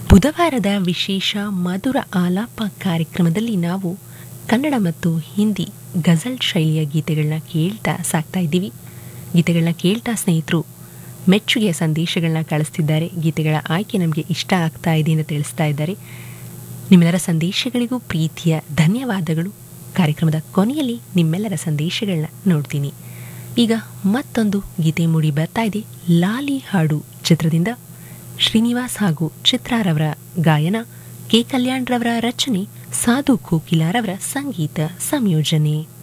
ಬುಧವಾರದ ವಿಶೇಷ ಮಧುರ ಆಲಾಪ ಕಾರ್ಯಕ್ರಮದಲ್ಲಿ ನಾವು ಕನ್ನಡ ಮತ್ತು ಹಿಂದಿ ಗಜಲ್ ಶೈಲಿಯ ಗೀತೆಗಳನ್ನ ಕೇಳ್ತಾ ಸಾಕ್ತಾ ಇದ್ದೀವಿ ಗೀತೆಗಳನ್ನ ಕೇಳ್ತಾ ಸ್ನೇಹಿತರು ಮೆಚ್ಚುಗೆಯ ಸಂದೇಶಗಳನ್ನ ಕಳಿಸ್ತಿದ್ದಾರೆ ಗೀತೆಗಳ ಆಯ್ಕೆ ನಮಗೆ ಇಷ್ಟ ಆಗ್ತಾ ಇದೆ ಅಂತ ತಿಳಿಸ್ತಾ ಇದ್ದಾರೆ ನಿಮ್ಮೆಲ್ಲರ ಸಂದೇಶಗಳಿಗೂ ಪ್ರೀತಿಯ ಧನ್ಯವಾದಗಳು ಕಾರ್ಯಕ್ರಮದ ಕೊನೆಯಲ್ಲಿ ನಿಮ್ಮೆಲ್ಲರ ಸಂದೇಶಗಳನ್ನ ನೋಡ್ತೀನಿ ಈಗ ಮತ್ತೊಂದು ಗೀತೆ ಮೂಡಿ ಬರ್ತಾ ಇದೆ ಲಾಲಿ ಹಾಡು ಚಿತ್ರದಿಂದ ಶ್ರೀನಿವಾಸ್ ಹಾಗೂ ಚಿತ್ರಾರವರ ಗಾಯನ ಕೆ ಕಲ್ಯಾಣ್ರವರ ರಚನೆ ಸಾಧು ಕೋಕಿಲಾರವರ ಸಂಗೀತ ಸಂಯೋಜನೆ